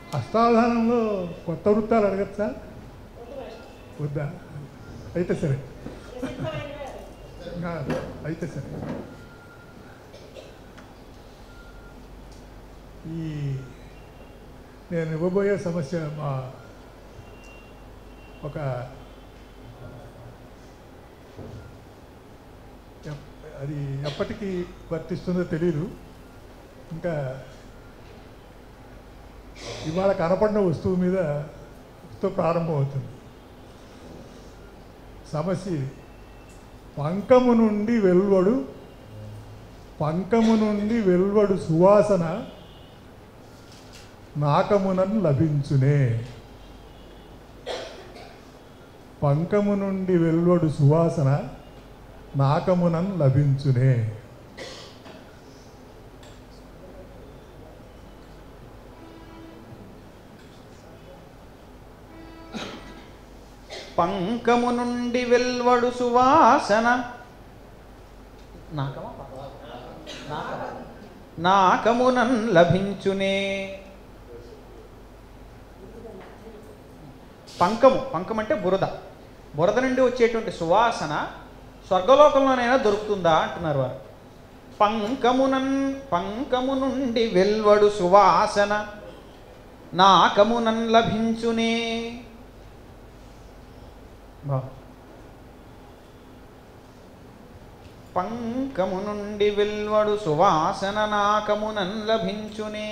అష్టావధానంలో కొత్త వృత్తాలు అడగచ్చా వద్దా అయితే సరే ఆ, అయితే సరే ఈ నేను ఇవ్వబోయే సమస్య మా ఒక ఎప్- అది ఎప్పటికీ వర్తిస్తుందో తెలియదు ఇంకా ఇవాళ కనపడిన వస్తువు మీద తో ప్రారంభమవుతుంది సమస్య ఇది. పంకము నుండి వెల్వడు పంకము నుండి వెల్వడు సువాసన నాకమునన్ లభించునే పంకము నుండి వెల్వడు సువాసన నాకమునన్ లభించునే పంకము నుండి వెల్వడు సువాసన నాకమా నాకమా? నాకమునన్ లభించునే పంకము పంకం అంటే బురద బురద నుండి వచ్చేటువంటి సువాసన స్వర్గలోకంలోనైనా దొరుకుతుందా అంటున్నారు వారు పంకమునన్ పంకము నుండి వెల్వడు సువాసన నాకమునన్ లభించునే బా పంకము నుండి వెల్వడు సువాసన నాకమునన్ లభించునే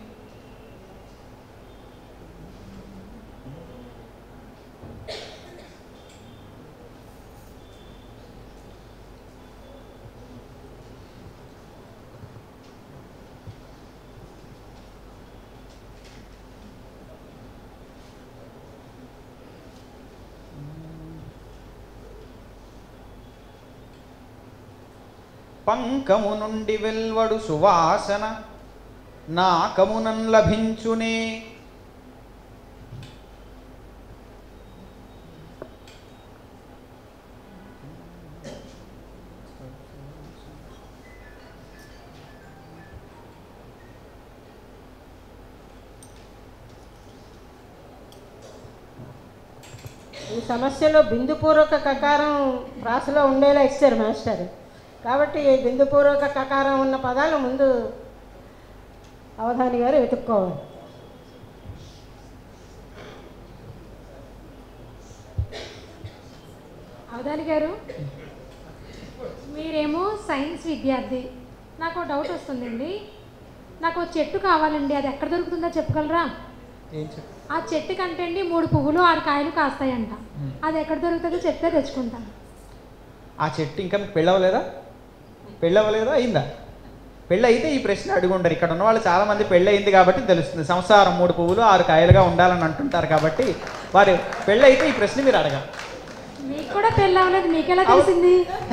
పంకము నుండి వెల్వడు సువాసన నాకమునన్ లభించునే ఈ సమస్యలో బిందుపూర్వక కకారం ప్రాసలో ఉండేలా ఇచ్చారు మాస్టర్ కాబట్టి ఈ బిందుపూర్వక కకారం ఉన్న పదాలు ముందు అవధాని గారు వెతుక్కోవాలి అవధాని గారు మీరేమో సైన్స్ విద్యార్థి నాకు ఒక డౌట్ వస్తుందండి నాకు ఒక చెట్టు కావాలండి అది ఎక్కడ దొరుకుతుందో చెప్పగలరా ఏం చెప్పు ఆ చెట్టు కంటే అండి మూడు పువ్వులు ఆరు కాయలు కాస్తాయంట అది ఎక్కడ దొరుకుతుందో చెప్తే తెచ్చుకుంటాను ఆ చెట్టు ఇంకా మీకు పెళ్ళవలేదా పెళ్ళవలేదా అయిందా పెళ్ళి అయితే ఈ ప్రశ్న అడుగుండరు ఇక్కడ ఉన్న వాళ్ళు చాలా మంది పెళ్ళి అయింది కాబట్టి తెలుస్తుంది సంసారం మూడు పువ్వులు ఆరు కాయలుగా ఉండాలని అంటుంటారు కాబట్టి వారు పెళ్ళి అయితే ఈ ప్రశ్న మీరు అడగాలి మీకు కూడా పెళ్ళి అవ్వలేదు మీకెలా తెలిసింది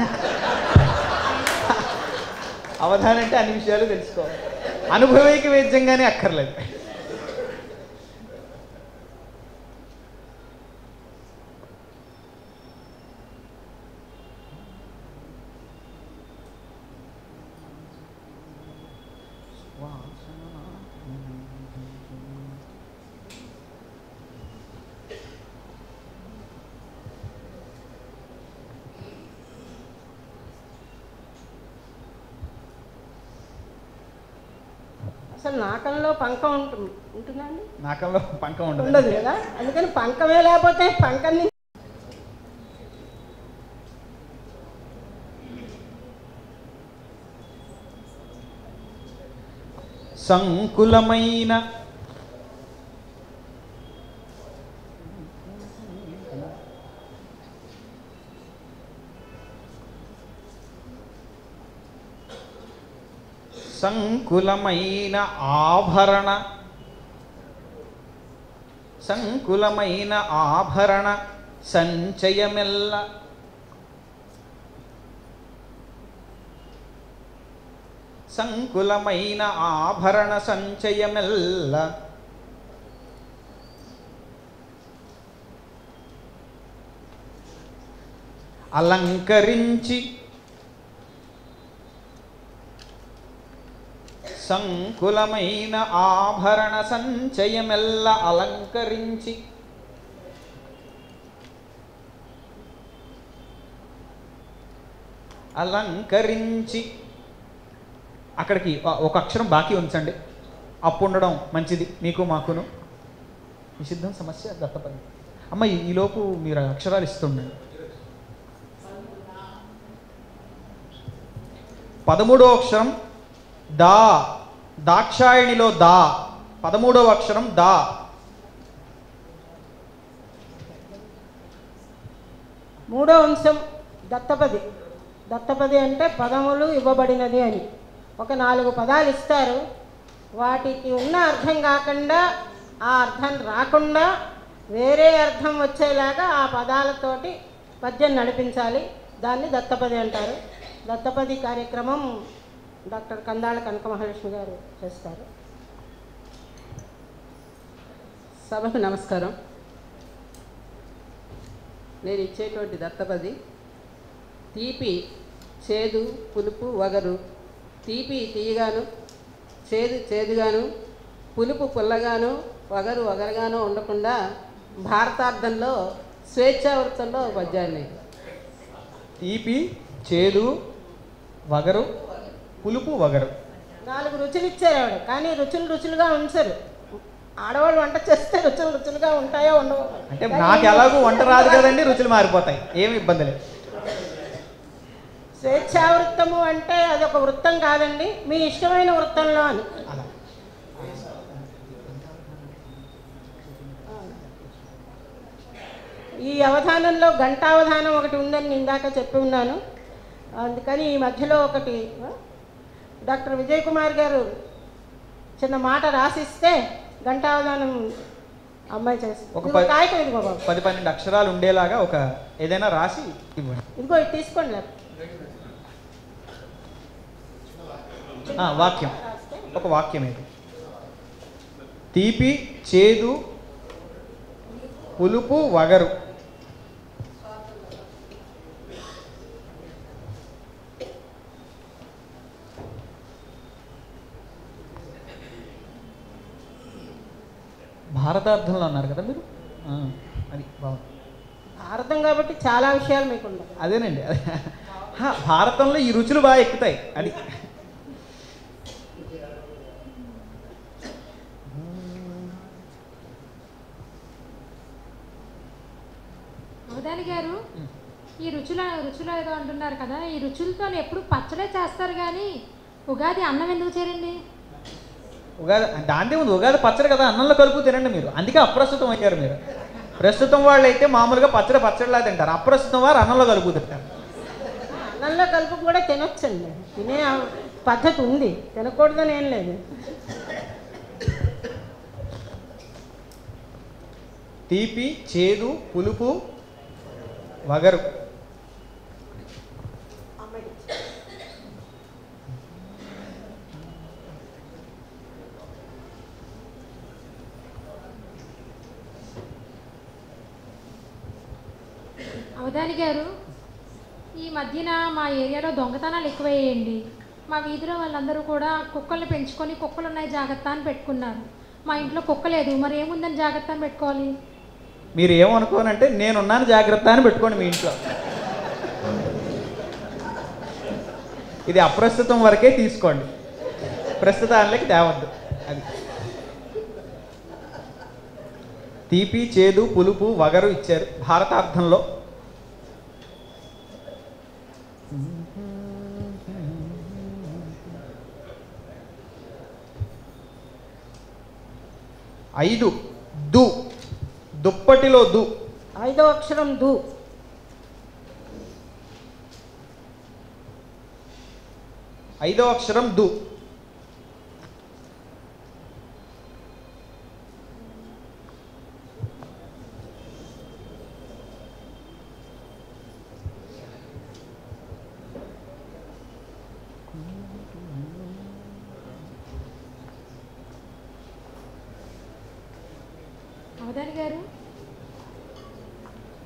అవధానం అంటే అన్ని విషయాలు తెలుసుకోవాలి అనుభవైక వేద్యంగానే అక్కర్లేదు అసలు నాకంలో పంకం ఉంటుంది ఉంటుందండి నాకంలో పంకం ఉండదు ఉండదు కదా అందుకని పంకమే లేకపోతే పంకం నుంచి సంకులమైన సంకులమైన ఆభరణ సంకులమైన ఆభరణ సంచయమెల్ల సంకులమైన ఆభరణ సంచయమెల్ల అలంకరించి సంకులమైన ఆభరణ సంచయమెల్ల అలంకరించి అలంకరించి అక్కడికి ఒ- ఒక అక్షరం బాకీ ఉంచండి అప్పు ఉండడం మంచిది మీకు మాకును నిషిద్ధం సమస్య దత్తపది అమ్మ ఈ- ఈలోపు మీరు ఆ అక్షరాలు ఇస్తుండండి పదమూడో అక్షరం దా దాక్షాయణిలో దా పదమూడవ అక్షరం దా మూడో అంశం దత్తపది దత్తపది అంటే పదములు ఇవ్వబడినది అని ఒక నాలుగు పదాలు ఇస్తారు వాటికి ఉన్న అర్థం కాకుండా ఆ అర్థం రాకుండా వేరే అర్థం వచ్చేలాగా ఆ పదాలతోటి పద్యం నడిపించాలి దాన్ని దత్తపది అంటారు దత్తపది కార్యక్రమం డాక్టర్ కందాళ కనక మహాలక్ష్మి గారు చేస్తారు సభకు నమస్కారం నేను ఇచ్చేటువంటి దత్తపది తీపి చేదు పులుపు వగరు తీపి తీయగాను చేదు చేదుగాను పులుపు పుల్లగాను వగరు వగరుగాను ఉండకుండా భారతార్థంలో స్వేచ్ఛావృత్తంలో ఒక పద్యాన్ని తీపి చేదు వగరు పులుపు వగరు నాలుగు రుచులు ఇచ్చారు ఆవిడ కానీ రుచులు రుచులుగా ఉంచరు ఆడవాళ్ళు వంట చేస్తే రుచులు రుచులుగా ఉంటాయో ఉండవు అంటే నాకు ఎలాగో వంట రాదు కదండి రుచులు మారిపోతాయి ఏమి ఇబ్బంది లేదు స్వేచ్ఛావృత్తము అంటే అది ఒక వృత్తం కాదండి మీ ఇష్టమైన వృత్తంలో అని అలా ఈ అవధానంలో గంటావధానం ఒకటి ఉందని నేను ఇందాక చెప్పి ఉన్నాను అందుకని ఈ మధ్యలో ఒకటి ఆ, డాక్టర్ విజయ్ కుమార్ గారు చిన్న మాట రాసిస్తే గంటావధానం అమ్మాయి చేస్తుంది ఒక ఇదిగో పది- కాగితం ఇదిగో బాబు పది పన్నెండు అక్షరాలు ఉండేలాగా ఒక ఏదైనా రాసి ఇవ్వండి ఇదిగో ఇది తీసుకోండి లేకపోతే. ఆ, వాక్యం ఒక వాక్యం ఇది తీపి చేదు పులుపు వగరు భారతార్థంలో అన్నారు కదా మీరు ఆ, అది బాగుంది భారతం కాబట్టి చాలా విషయాలు మీకు ఉండవు అదేనండి అదే హా, భారతంలో ఈ రుచులు బాగా ఎక్కుతాయి అది అవధాని గారు ఈ రుచుల రుచులు ఏదో అంటున్నారు కదా ఈ రుచులతో ఎప్పుడు పచ్చడే చేస్తారు కానీ ఉగాది అన్నం ఎందుకు చేరండి ఉగాది దాంతే ఉంది ఉగాది పచ్చడి కదా అన్నంలో కలుపు తినండి మీరు అందుకే అప్రస్తుతం అయ్యారు మీరు ప్రస్తుతం వాళ్ళు అయితే మామూలుగా పచ్చడి పచ్చడిలా తింటారు అప్రస్తుతం వారు అన్నంలో కలుపు తింటారు అన్నంలో కలుపు కూడా తినొచ్చండి తినే ఆ పద్ధతి ఉంది తినకూడదని ఏం లేదు తీపి చేదు పులుపు వగరు అవధాని గారు ఈ మధ్యన మా ఏరియాలో దొంగతనాలు ఎక్కువయ్యాయండి మా వీధిలో వాళ్ళందరూ కూడా కుక్కల్ని పెంచుకొని కుక్కలు ఉన్నాయి జాగ్రత్త అని పెట్టుకున్నారు మా ఇంట్లో కుక్క లేదు మరి ఏముందని జాగ్రత్త అని పెట్టుకోవాలి మీరు ఏమనుకోనంటే నేనున్నాను జాగ్రత్త అని పెట్టుకోండి మీ ఇంట్లో ఇది అప్రస్తుతం వరకే తీసుకోండి ప్రస్తుతానికి తేవద్దు అది తీపి చేదు పులుపు వగరు ఇచ్చారు భారతార్థంలో ఐదు దు దుప్పటిలో దు ఐదో అక్షరం దు ఐదో అక్షరం దు అవధాని గారు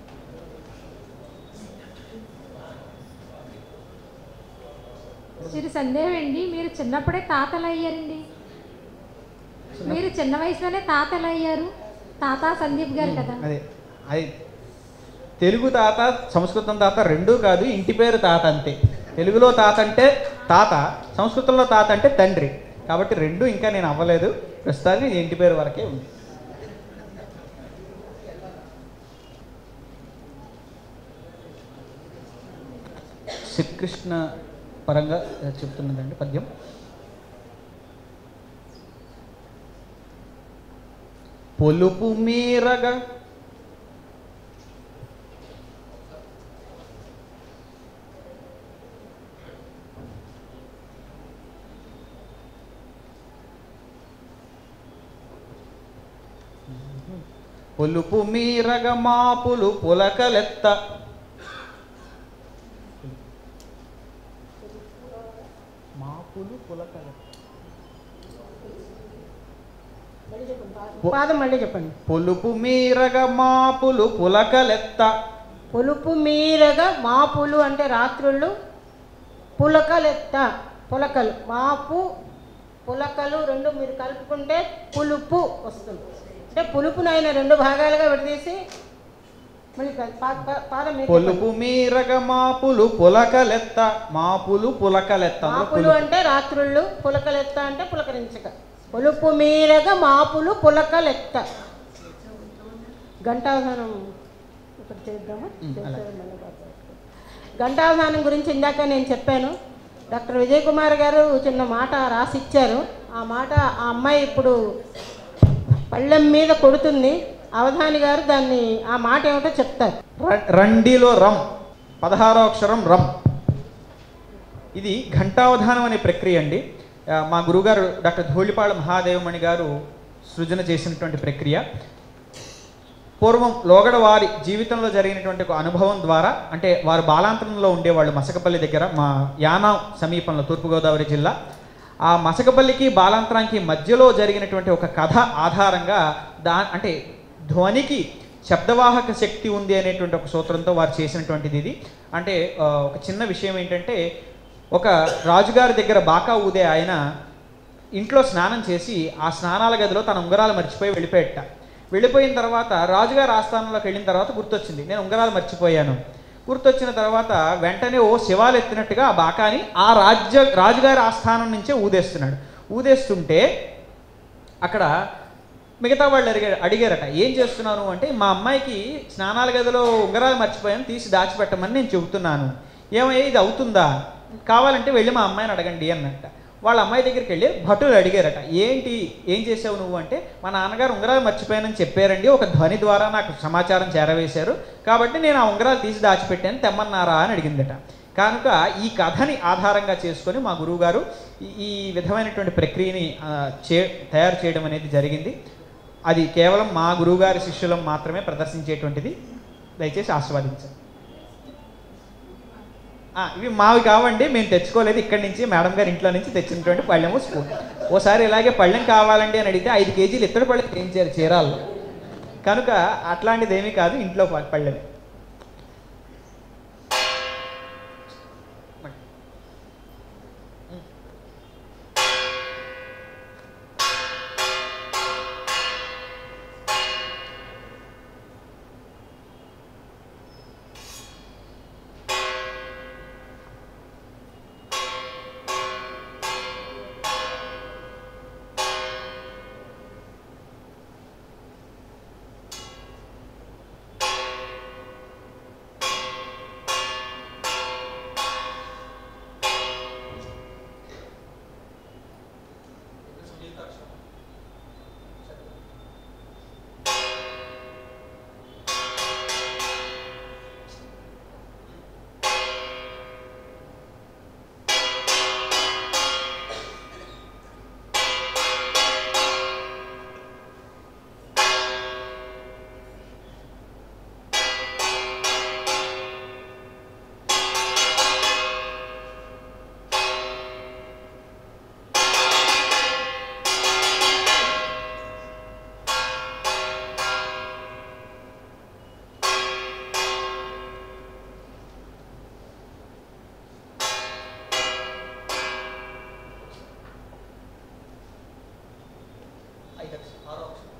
శ్రీ సందేహం అండి మీరు చిన్నప్పుడే తాతలు అయ్యారండి మీరు చిన్న వయసులోనే తాతలు అయ్యారు తాత సందీప్ గారు కదా అదే అది తెలుగు తాత సంస్కృతం తాత రెండూ కాదు ఇంటి పేరు తాత అంతే తెలుగులో తాత అంటే తాత సంస్కృతంలో తాత అంటే తండ్రి కాబట్టి రెండు ఇంకా నేను అవ్వలేదు ప్రస్తుతానికి ఇంటి పేరు వరకే ఉంది శ్రీకృష్ణ పరంగా చెప్తున్నదండి పద్యం పొలుపు మీరగా పొలుపు మీరగ మాపులు పులకలెత్త మాపులు పులకలెత్త పాదం మళ్ళీ చెప్పండి పొలుపు మీరగ మాపులు పులకలెత్త పులుపు మీరగా మాపులు అంటే రాత్రుళ్ళు పులకలెత్త పులకలు మాపు పులకలు రెండు మీరు కలుపుకుంటే పులుపు వస్తుంది అంటే పులుపును ఆయన రెండు భాగాలుగా విడదీసి మళ్ళీ పా- పా- పా- పాదం మీద పొలుపు మీరగ మాపులు పులకలెత్త మాపులు పులకలెత్త అందులో మాపులు పులుపు. అంటే రాత్రుళ్ళు పులకలెత్త అంటే పులకరించక పులుపు మీరగా మాపులు పులకలెత్త ఘంటావధానం ఒకటి చేద్దామా ఉమ్, చేస్తే అలాగే. మళ్ళీ మాట్లాడుకుందాం. ఘంటావధానం గురించి ఇందాక నేను చెప్పాను డాక్టర్ విజయ్ కుమార్ గారు చిన్న మాట రాసి ఇచ్చారు ఆ మాట ఆ అమ్మాయి ఇప్పుడు పళ్ళెం మీద కొడుతుంది అవధాని గారు దాన్ని ఆ మాట ఏమిటో చెప్తారు ర- రండిలో రమ్ పదహారో అక్షరం రమ్ ఇది ఘంటావధానం అనే ప్రక్రియ అండి ఆ, మా గురుగారు డాక్టర్ ధూళిపాళ మహాదేవమణి గారు సృజన చేసినటువంటి ప్రక్రియ పూర్వం లోగడ వారి జీవితంలో జరిగినటువంటి ఒక అనుభవం ద్వారా అంటే వారు బాలాంతరంలో ఉండేవాళ్ళు మసకపల్లి దగ్గర మా యానా సమీపంలో తూర్పుగోదావరి జిల్లా ఆ మసకపల్లికి బాలాంతరానికి మధ్యలో జరిగినటువంటి ఒక కథ ఆధారంగా దా అంటే ధ్వనికి శబ్దవాహక శక్తి ఉంది అనేటువంటి ఒక సూత్రంతో వారు చేసినటువంటిది ఇది అంటే ఆ, ఒక చిన్న విషయం ఏంటంటే ఒక రాజుగారి దగ్గర బాకా ఊదే ఆయన ఇంట్లో స్నానం చేసి ఆ స్నానాల గదిలో తన ఉంగరాలు మర్చిపోయి వెళ్ళిపోయట వెళ్ళిపోయిన తర్వాత రాజుగారి ఆస్థానంలోకి వెళ్ళిన తర్వాత గుర్తొచ్చింది నేను ఉంగరాలు మర్చిపోయాను గుర్తొచ్చిన తర్వాత వెంటనే ఓ శివాలు ఎత్తినట్టుగా ఆ బాకాని ఆ రాజ్య రాజుగారి ఆస్థానం నుంచే ఊదేస్తున్నాడు ఊదేస్తుంటే అక్కడ మిగతా వాళ్ళు అడిగారు అడిగారట ఏం చేస్తున్నాను అంటే మా అమ్మాయికి స్నానాల గదిలో ఉంగరాలు మర్చిపోయాను తీసి దాచిపెట్టమని నేను చెబుతున్నాను ఏమయ్యా ఇది అవుతుందా కావాలంటే వెళ్ళి మా అమ్మాయిని అడగండి అన్నట్ట వాళ్ళ అమ్మాయి దగ్గరికి వెళ్ళి భటులు అడిగారట ఏంటి ఏం చేసావు నువ్వు అంటే మా నాన్నగారు ఉంగరాలు మర్చిపోయానని చెప్పారండి ఒక ధ్వని ద్వారా నాకు సమాచారం చేరవేశారు కాబట్టి నేను ఆ ఉంగరాలు తీసి దాచిపెట్టాను తెమ్మన్నారా అని అడిగిందట కనుక ఈ కథని ఆధారంగా చేసుకొని మా గురువుగారు ఈ- ఈ విధమైనటువంటి ప్రక్రియని ఆ, చే తయారు చేయడం అనేది జరిగింది అది కేవలం మా గురువుగారి శిష్యులం మాత్రమే ప్రదర్శించేటువంటిది దయచేసి ఆస్వాదించండి ఆ, ఇవి మావి కావండి మేము తెచ్చుకోలేదు ఇక్కడి నుంచి మేడం గారి ఇంట్లో నుంచి తెచ్చినటువంటి పళ్ళెము స్పూన్ ఓసారి ఇలాగే పళ్ళెం కావాలండి అని అడిగితే ఐదు కేజీలు ఇత్తడి పళ్ళెం చేయించారు చీరాల్లో కనుక అట్లాంటిది ఏమీ కాదు ఇంట్లో ప- పళ్ళెమే ఐదు అక్షరం ఆరో అక్షరం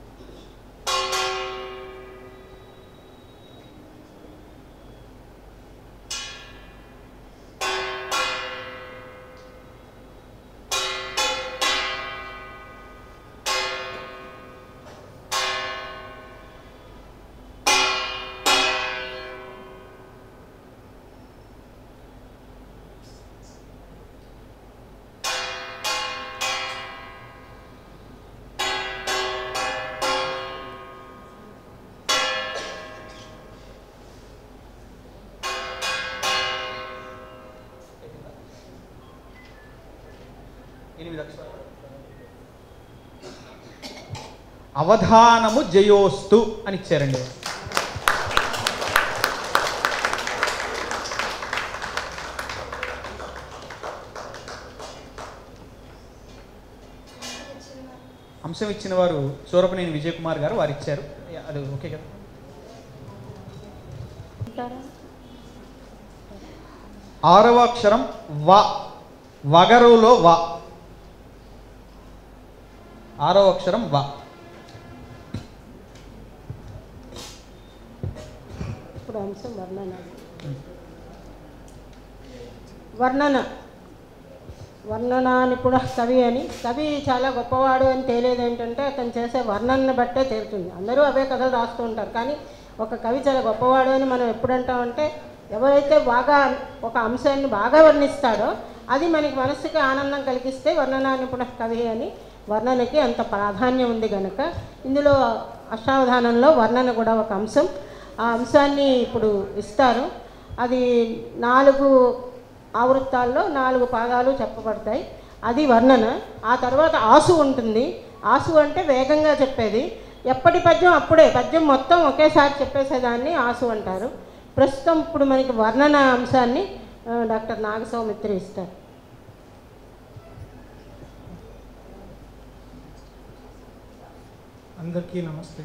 ఎనిమిది అక్షరాలు అవధానము జయోస్తు అని ఇచ్చారండి అంశం ఇచ్చిన వారు సూరపనేని విజయ్ కుమార్ గారు వారు ఇచ్చారు అది ఓకే కదా ఆరవ అక్షరం వ వగరులో వ ఆరవ అక్షరం వ ఇప్పుడు అంశం వర్ణన వర్ణన వర్ణన నిపుణ కవి అని కవి చాలా గొప్పవాడు అని తేలేది ఏంటంటే అతను చేసే వర్ణనని బట్టే తేలుతుంది అందరూ అవే కథలు రాస్తూ ఉంటారు కానీ ఒక కవి చాలా గొప్పవాడు అని మనం ఎప్పుడు అంటామంటే ఎవరైతే బాగా ఒక అంశాన్ని బాగా వర్ణిస్తాడో అది మనకి మనసుకి ఆనందం కలిగిస్తే వర్ణన నిపుణ కవి అని వర్ణనకి అంత ప్రాధాన్యం ఉంది కనుక ఇందులో అష్టావధానంలో వర్ణన కూడా ఒక అంశం ఆ అంశాన్ని ఇప్పుడు ఇస్తారు అది నాలుగు ఆవృత్తాల్లో నాలుగు పాదాలు చెప్పబడతాయి అది వర్ణన ఆ తర్వాత ఆసు ఉంటుంది ఆసు అంటే వేగంగా చెప్పేది ఎప్పటి పద్యం అప్పుడే పద్యం మొత్తం ఒకేసారి చెప్పేసేదాన్ని ఆసు అంటారు ప్రస్తుతం ఇప్పుడు మనకి వర్ణన అంశాన్ని ఆ, డాక్టర్ నాగసౌమిత్రి ఇస్తారు అందరికీ నమస్తే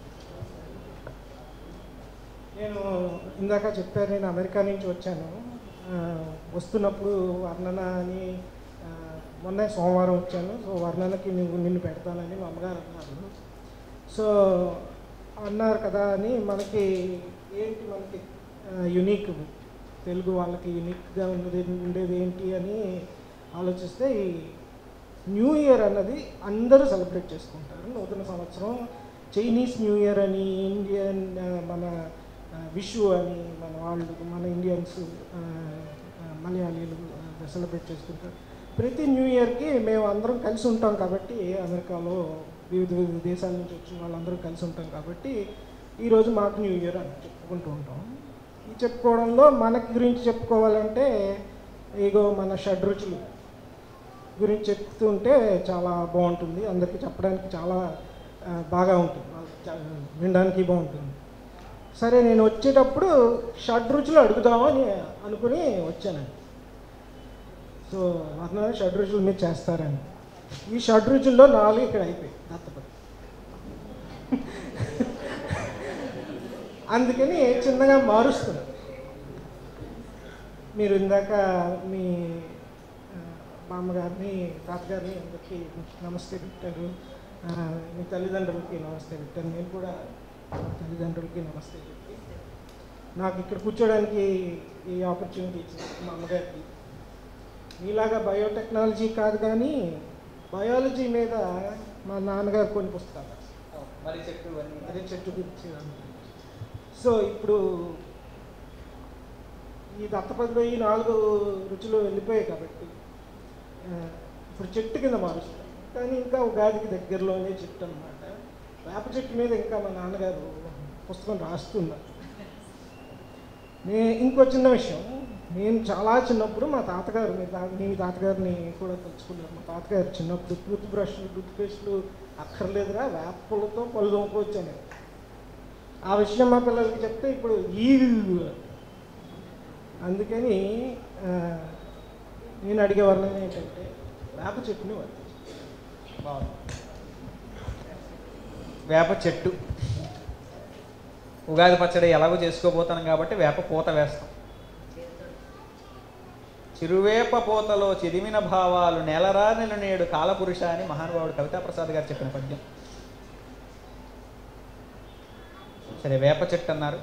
నేను ఇందాక చెప్పారు నేను అమెరికా నుంచి వచ్చాను ఆ, వస్తున్నప్పుడు వర్ణన అని ఆ, మొన్న సోమవారం వచ్చాను సో వర్ణనకి నువ్వు నిన్ను పెడతానని మా అమ్మగారు అన్నారు సో అన్నారు కదా అని మనకి ఏంటి మనకి యునిక్ తెలుగు వాళ్ళకి యునిక్గా ఉన్నది ఉండేది ఏంటి అని ఆలోచిస్తే ఈ న్యూ ఇయర్ అన్నది అందరూ సెలబ్రేట్ చేసుకుంటారు నూతన సంవత్సరం చైనీస్ న్యూ ఇయర్ అని ఇండియన్ ఆ, మన ఆ, విషు అని మన వాళ్ళు మన ఇండియన్స్ ఆ, ఆ, మలయాళీలు సెలబ్రేట్ చేసుకుంటారు ప్రతి న్యూ ఇయర్కి మేము అందరం కలిసి ఉంటాం కాబట్టి అమెరికాలో వివిధ వివిధ దేశాల నుంచి వచ్చిన వాళ్ళందరూ కలిసి ఉంటాం కాబట్టి ఈరోజు మాకు న్యూ ఇయర్ అని చెప్పుకుంటూ ఉంటాం ఈ చెప్పుకోవడంలో మనకి గురించి చెప్పుకోవాలంటే ఇగో మన షడ్రుచులు గురించి చెప్తుంటే చాలా బాగుంటుంది అందరికీ చెప్పడానికి చాలా ఆ, బాగా ఉంటుంది వాళ్ళకి చా- వినడానికి బాగుంటుంది సరే నేను వచ్చేటప్పుడు షడ్రుచులు అడుగుదామని అనుకుని వచ్చానండి సో వర్ణ షడ్రుచులు మీరు చేస్తారని ఈ షడ్రుచుల్లో నాలుగు ఇక్కడ అయిపోయాయి దత్తపతి అందుకని చిన్నగా మారుస్తున్నాను మీరు ఇందాక మీ ఆ, బామ్మగారిని తాతగారిని అందరికీ నమస్తే పెట్టారు ఆ, మీ తల్లిదండ్రులకి నమస్తే పెట్టారు నేను కూడా మా తల్లిదండ్రులకి నమస్తే పెట్టి నాకు ఇక్కడ కూర్చోడానికి ఈ ఆపర్చునిటీ ఇచ్చింది మా అమ్మగారికి మీలాగా బయోటెక్నాలజీ కాదు కానీ బయాలజీ మీద మా నాన్నగారు కొన్ని పుస్తకాలు రాశారు. మరి చెట్టు అన్నీ అదే చెట్టు గురించి సో ఇప్పుడు ఈ దత్తపదిలో ఈ నాలుగు రుచులు వెళ్ళిపోయాయి కాబట్టి ఆ, ఇప్పుడు చెట్టు కింద మారుస్తాం కానీ ఇంకా ఉగాదికి దగ్గరలోనే చెట్టు అనమాట వేప చెట్టు మీద ఇంకా మా నాన్నగారు పుస్తకం రాస్తున్నారు నే ఇంకో చిన్న విషయం నేను చాలా చిన్నప్పుడు మా తాతగారు మీ తా మీ తాతగారిని కూడా తెలుసుకున్నారు మా తాతగారు చిన్నప్పుడు టూత్ బ్రష్లు టూత్ పేస్ట్లు అక్కర్లేదురా వేపలతో పళ్ళు తోముకోవచ్చు అని ఆ విషయం మా పిల్లలకి చెప్తే ఇప్పుడు ఈ అందుకని ఆ, నేను అడిగే వర్ణన ఏంటంటే వేప చెట్టుని వర్తించు బాగుంది వేప చెట్టు ఉగాది పచ్చడి ఎలాగో చేసుకోబోతాం కాబట్టి వేప పూత వేస్తాం చిరువేప పోతలో చెదిమిన భావాలు నెలరానెలు నేడు కాలపురుష అని మహానుభావుడు కవితా ప్రసాద్ గారు చెప్పిన పద్యం సరే వేప చెట్టు అన్నారు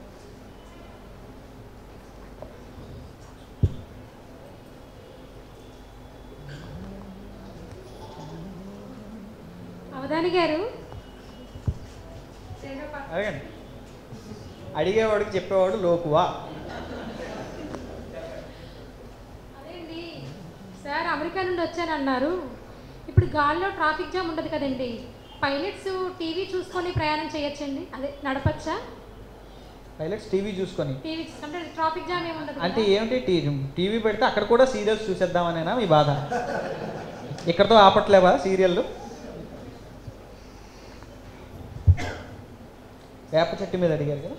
అవధాని గారు అడగండి అడిగేవాడికి చెప్పేవాడు లోకువా అదేండి సార్ అమెరికా నుండి వచ్చానన్నారు ఇప్పుడు గాల్లో ట్రాఫిక్ జామ్ ఉండదు కదండి పైలట్స్ టీవీ చూసుకొని ప్రయాణం చేయొచ్చండి అదే నడపచ్చా పైలట్స్ టీవీ చూసుకొని టీవీ చూసుకుంటే ట్రాఫిక్ జామ్ ఏమి ఉండదు అంటే కదా? ఏమిటి టీ టీవీ పెడితే అక్కడ కూడా సీరియల్స్ చూసేద్దామనేనా మీ బాధ ఇక్కడతో ఆపట్లేవా సీరియళ్ళు వేప చెట్టు మీద అడిగారు కదా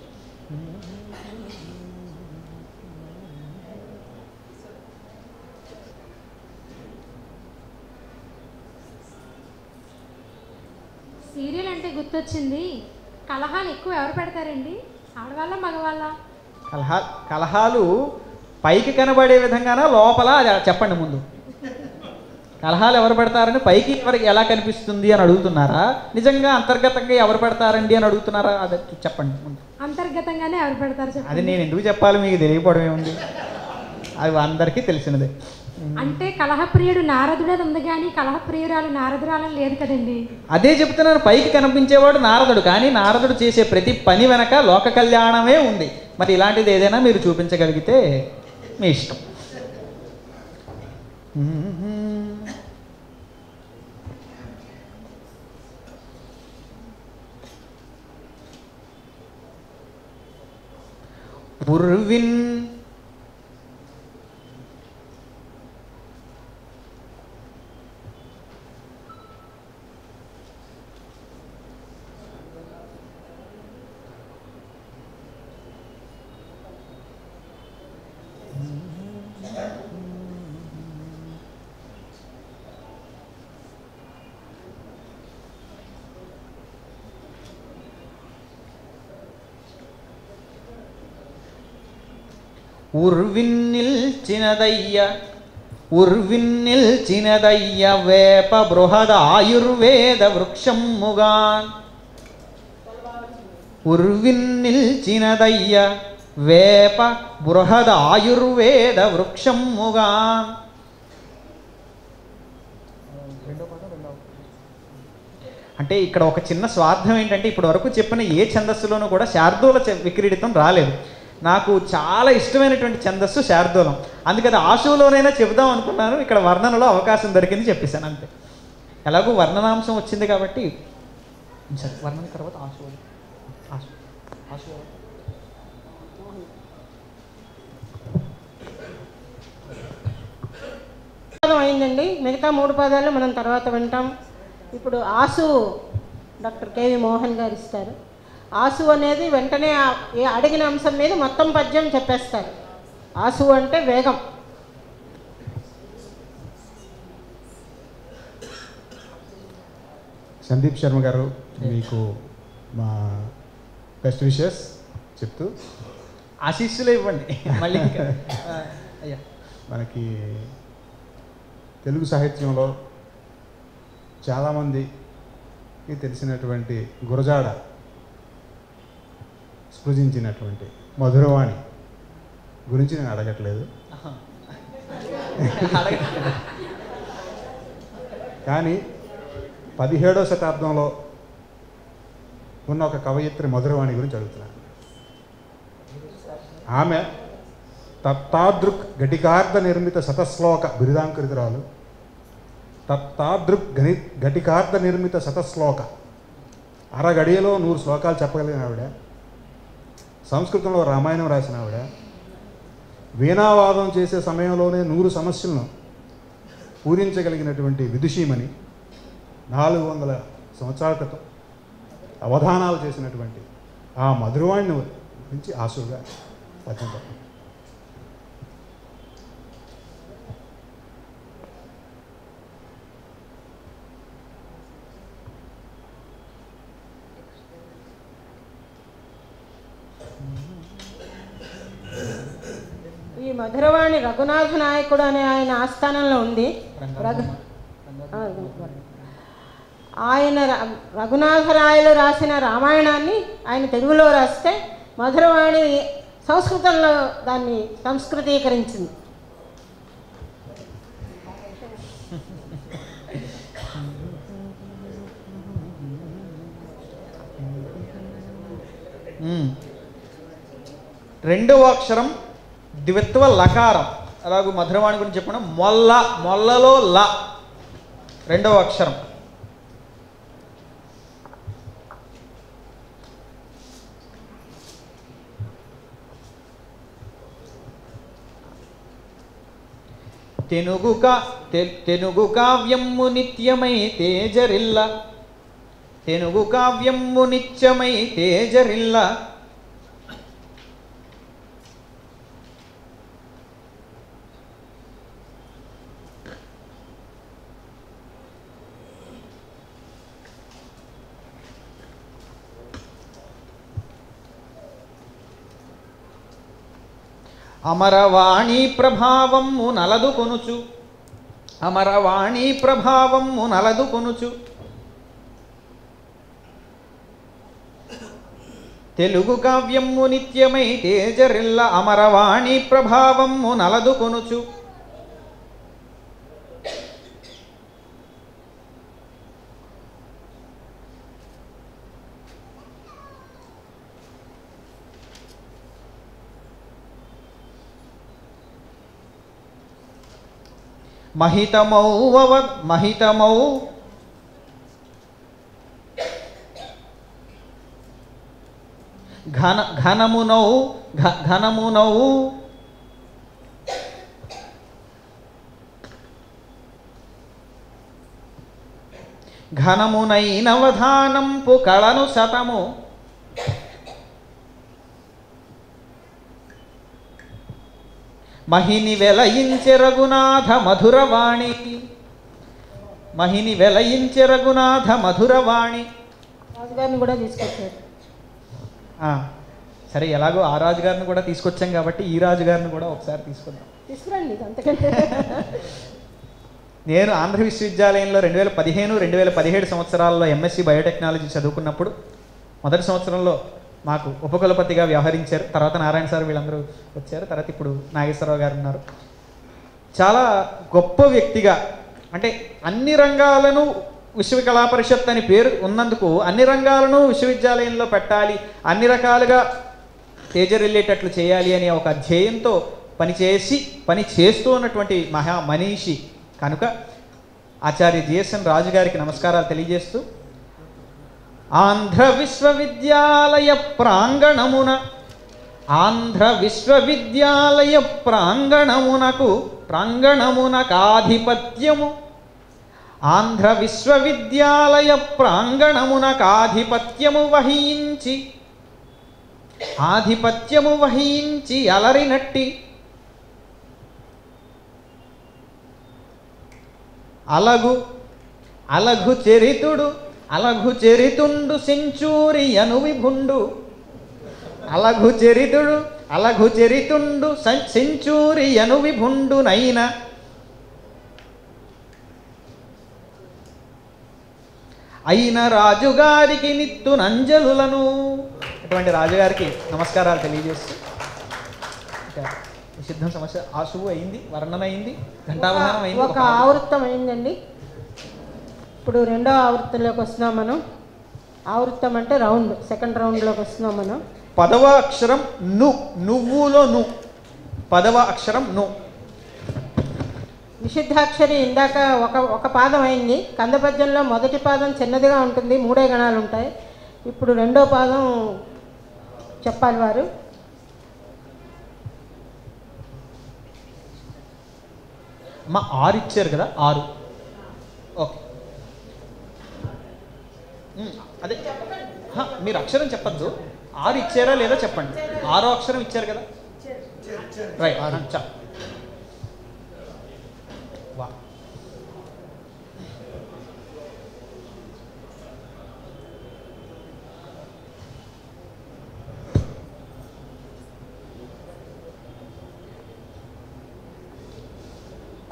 సీరియల్ అంటే గుర్తొచ్చింది కలహాలు ఎక్కువ ఎవరు పెడతారండి ఆడవాళ్ళ మగవాళ్ళ కలహా కలహాలు పైకి కనబడే విధంగానా లోపల అది చెప్పండి ముందు కలహాలు ఎవరు పెడతారని పైకి ఎవరికి ఎలా కనిపిస్తుంది అని అడుగుతున్నారా నిజంగా అంతర్గతంగా ఎవరు పెడతారండి అని అడుగుతున్నారా అది చెప్పండి ముందు అంతర్గతంగానే ఎవరు పెడతారు అది చెప్పండి నేను ఎందుకు చెప్పాలి మీకు తెలియకపోవడం ఏముంది అది అందరికీ తెలిసినదే అంటే కలహప్రియుడు నారదుడని ఉంది కానీ కలహప్రియురాలు నారదురాలని లేదు కదండి అదే చెప్తున్నాను పైకి కనిపించేవాడు నారదుడు కానీ నారదుడు చేసే ప్రతి పని వెనక లోక కళ్యాణమే ఉంది మరి ఇలాంటిది ఏదైనా మీరు చూపించగలిగితే మీ ఇష్టం ఉర్విన్ ఉర్విన్నిల్ చినదయ్య ఉర్విన్నిల్ చినదయ్య వేప బృహద ఆయుర్వేద వృక్షముగాన్ ఉర్విన్నిల్ చినదయ్య వేప బృహద ఆయుర్వేద వృక్షముగాన్ అంటే ఇక్కడ ఒక చిన్న స్వార్థం ఏంటంటే ఇప్పటి వరకు చెప్పిన ఏ ఛందస్సులోనూ కూడా శార్దూల చ- విక్రీడితం రాలేదు నాకు చాలా ఇష్టమైనటువంటి ఛందస్సు శార్దూలం అందుకని ఆశువులోనైనా చెబుదాం అనుకున్నాను ఇక్కడ వర్ణనలో అవకాశం దొరికింది చెప్పేశాను అంతే ఎలాగో వర్ణనాంశం వచ్చింది కాబట్టి సరే వర్ణన తర్వాత ఆశు ఆశు ఆశు ఎవరు? పదం అయిందండి మిగతా మూడు పదాలు మనం తర్వాత వింటాం ఇప్పుడు ఆసు డాక్టర్ కేవి మోహన్ గారు ఇస్తారు ఆసు అనేది వెంటనే ఆ- ఏ అడిగిన అంశం మీద మొత్తం పద్యం చెప్పేస్తారు ఆసు అంటే వేగం సందీప్ శర్మ గారు మీకు మా బెస్ట్ విషెస్ చెప్తూ ఆశీస్సులే ఇవ్వండి మళ్ళీ ఇంకా ఆ, అయ్యా మనకి తెలుగు సాహిత్యంలో చాలామందికి తెలిసినటువంటి గురజాడ స్పృజించినటువంటి మధురవాణి గురించి నేను అడగట్లేదు ఆహా. అడగండి. కానీ పదిహేడవ శతాబ్దంలో ఉన్న ఒక కవయిత్రి మధురవాణి గురించి అడుగుతున్నాను ఆమె తత్తాదృక్ ఘటికార్థ నిర్మిత శతశ్లోక బిరుదాంకురితురాలు తత్తాదృక్ గణి ఘటికార్థ నిర్మిత శతశ్లోక అరగడియలో నూరు శ్లోకాలు చెప్పగలిగిన ఆవిడ సంస్కృతంలో రామాయణం రాసిన ఆవిడ వీణావాదం చేసే సమయంలోనే నూరు సమస్యలను పూరించగలిగినటువంటి విదుషీమణి నాలుగు వందల సంవత్సరాల క్రితం అవధానాలు చేసినటువంటి ఆ మధురవాణిని గురించి ఆసుగా పద్యం చెప్పండి. ఈ మధురవాణి రఘునాథ నాయకుడు అనే ఆయన ఆస్థానంలో ఉంది రఘు ఆ, ఆయన ర- రఘునాథరాయలు రాసిన రామాయణాన్ని ఆయన తెలుగులో రాస్తే మధురవాణి సంస్కృతంలో దాన్ని సంస్కృతీకరించింది మ్మ్. రెండవ అక్షరం ద్విత్వ లకారం అలాగూ మధురవాణి గురించి చెప్పిన మొల్ల మొల్లలో ల రెండవ అక్షరం తెనుగు కా తె- తెనుగు కావ్యము నిత్యమై తేజరిల్ల తెనుగు కావ్యము నిత్యమై తేజరిల్ల అమరవాణి ప్రభావము నలదు కొనుచు అమరవాణి ప్రభావము నలదు కొనుచు తెలుగు కావ్యము నిత్యమై తేజరిల్ల అమరవాణి ప్రభావము నలదు కొనుచు మహితమౌ వవ మహితమౌ ఘన ఘనమునౌ ఘ- ఘనమునౌ ఘనమునైనవధానంపు కళను శతము మహిని వెలయించె రఘునాథ మధురవాణి మహిని వెలయించె రఘునాథ మధురవాణి రాజుగారిని కూడా తీసుకొచ్చారు ఆ, సరే ఎలాగో ఆ రాజుగారిని కూడా తీసుకొచ్చాం కాబట్టి ఈ రాజుగారిని కూడా ఒకసారి తీసుకుందాం తీసుకురండి ఇది అంతకంటే నేను ఆంధ్ర విశ్వవిద్యాలయంలో రెండు వేల పదిహేను రెండు వేల పదిహేడు సంవత్సరాల్లో ఎంఎస్సి బయోటెక్నాలజీ చదువుకున్నప్పుడు మొదటి సంవత్సరంలో మాకు ఉపకులపతిగా వ్యవహరించారు తర్వాత నారాయణ సార్ వీళ్ళందరూ వచ్చారు తర్వాత ఇప్పుడు నాగేశ్వరరావు గారు ఉన్నారు చాలా గొప్ప వ్యక్తిగా అంటే అన్ని రంగాలను విశ్వకళా పరిషత్ అని పేరు ఉన్నందుకు అన్ని రంగాలను విశ్వవిద్యాలయంలో పెట్టాలి అన్ని రకాలుగా తేజరిల్లేటట్లు చేయాలి అనే ఒక ధ్యేయంతో పనిచేసి పని చేస్తూ ఉన్నటువంటి మహా మనీషి కనుక ఆచార్య జిఎస్ఎన్ రాజు గారికి నమస్కారాలు తెలియజేస్తూ ఆంధ్ర విశ్వవిద్యాలయ ప్రాంగణమున ఆంధ్ర విశ్వవిద్యాలయ ప్రాంగణమునకు ప్రాంగణమునకాధిపత్యము ఆంధ్ర విశ్వవిద్యాలయ ప్రాంగణమునకాధిపత్యము వహించి ఆధిపత్యము వహించి అలరినట్టి అలగు అలఘు చరితుడు అలఘు చరితుండు సెంచూరి అను విభుండు అలఘు చరితుడు అలఘు చరితుండు సం- సెంచూరి అను విభుండునైన అయిన రాజుగారికి నిత్తు నంజలులను అటువంటి రాజుగారికి నమస్కారాలు తెలియజేస్తూ ఇక సిద్ధం సమస్య ఆశువు అయింది వర్ణన అయింది ఘంటావధానం అయింది ఒక ఆవృత్తం అయిందండి ఇప్పుడు రెండో ఆవృత్తంలోకి వస్తున్నాం మనం ఆవృత్తం అంటే రౌండ్ సెకండ్ రౌండ్లోకి వస్తున్నాం మనం పదవ అక్షరం ను నువ్వులో ను పదవ అక్షరం ను నిషిద్ధాక్షరి ఇందాక ఒక ఒక పాదం అయింది కందపద్యంలో మొదటి పాదం చిన్నదిగా ఉంటుంది మూడే గణాలు ఉంటాయి ఇప్పుడు రెండో పాదం చెప్పాలి వారు మా ఆరు ఇచ్చారు కదా ఆరు ఓకే ఉమ్, అదే హ, మీరు అక్షరం చెప్పద్దు ఆరు ఇచ్చారా లేదా చెప్పండి ఆరో అక్షరం ఇచ్చారు కదా రైట్ చా వా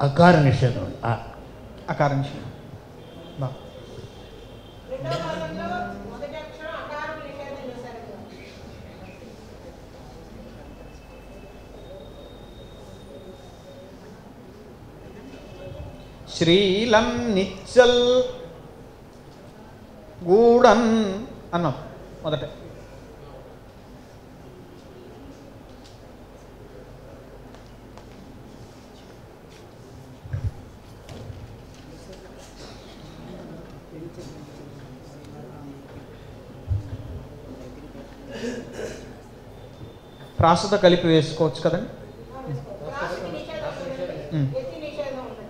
అకార నిషేధం ఆ. అకార నిషేధం బా రెండో పదంలో మొదటి అక్షరం అకారం నిషేధం చేశారు కదా. శ్రీలం నిచ్చల్ గూడన్ అన్నాం మొదట ప్రాసతో కలిపి వేసుకోవచ్చు కదండి రాశికి నిషేధం ఉండదు. ఉమ్. ఎత్తి నిషేధం ఉండదు.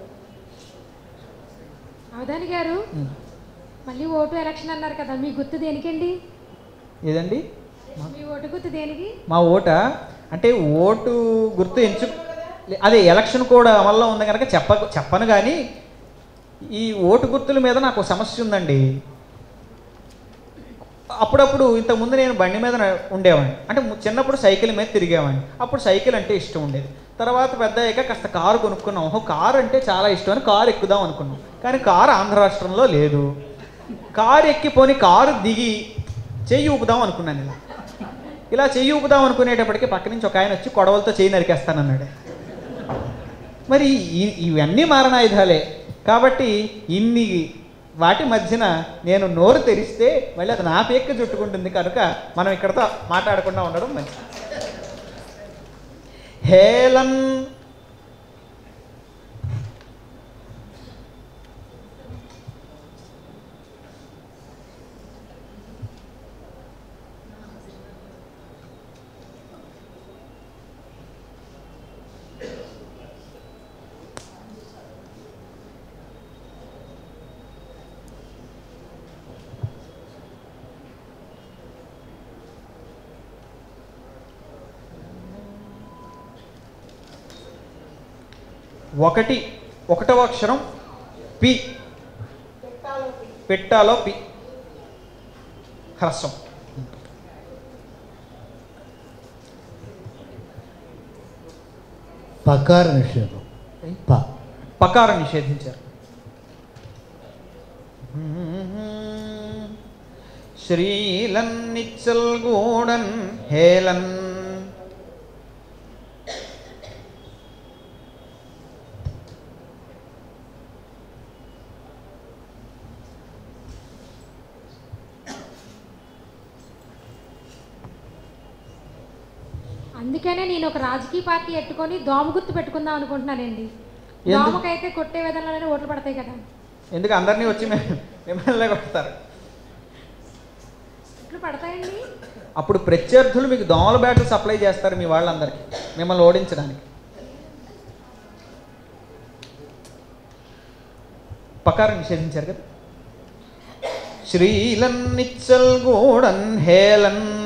అవధాని గారు ఉమ్. మళ్ళీ ఓటు ఎలక్షన్ అన్నారు కదా మీ గుర్తు దేనికండి ఏదండి మీ ఓటు గుర్తు దేనికి మా ఓట అంటే ఓటు గుర్తు ఎంచు లే- అదే ఎలక్షన్ కూడా అమల్లో ఉంది కనుక చెప్ప చెప్పను కానీ ఈ ఓటు గుర్తుల మీద నాకు ఒక సమస్య ఉందండి అప్పుడప్పుడు ఇంతకుముందు నేను బండి మీద న- ఉండేవాడిని అంటే ము- చిన్నప్పుడు సైకిల్ మీద తిరిగేవాడిని అప్పుడు సైకిల్ అంటే ఇష్టం ఉండేది తర్వాత పెద్ద అయ్యాక కాస్త కారు కొనుక్కున్నాం ఓహో కారు అంటే చాలా ఇష్టం అని కారు ఎక్కుదాం అనుకున్నాం కానీ కారు ఆంధ్ర రాష్ట్రంలో లేదు కారు ఎక్కిపోని కారు దిగి చెయ్యి ఊపుదాం అనుకున్నాను ఇలా ఇలా చెయ్యి ఊపుదాం అనుకునేటప్పటికి పక్క నుంచి ఒక ఆయన వచ్చి కొడవలతో చెయ్యి నరికేస్తానన్నాడు మరి ఈ- ఇవన్నీ మారణాయుధాలే కాబట్టి ఇన్ని వాటి మధ్యన నేను నోరు తెరిస్తే మళ్ళీ అది నా పేక్క చుట్టుకుంటుంది కనుక మనం ఇక్కడతో మాట్లాడకుండా ఉండడం మంచిది హేళన్ ఒకటి ఒకటవ అక్షరం పి పెట్టాలో పెట్టాలో పి హ్రస్వం పకార నిషేధం ప పకార నిషేధించారు శ్రీలన్ నిచ్చల్ గూడన్ హేలన్ అందుకనే నేను ఒక రాజకీయ పార్టీ ఎట్టుకొని దోమ గుర్తు పెట్టుకుందాం అనుకుంటున్నానండి ఎందుకు? దోమకైతే కొట్టే విధానంలోనే ఓట్లు పడతాయి కదా ఎందుకు అందరినీ వచ్చి మే- మిమ్మల్ని కొడతారు ఎట్లు పడతాయండి అప్పుడు ప్రత్యర్థులు మీకు దోమల బ్యాట్లు సప్లై చేస్తారు మీ వాళ్ళందరికీ మిమ్మల్ని ఓడించడానికి పకారం నిషేధించారు కదా శ్రీలన్ నిచ్చల్ గూడన్ హేలన్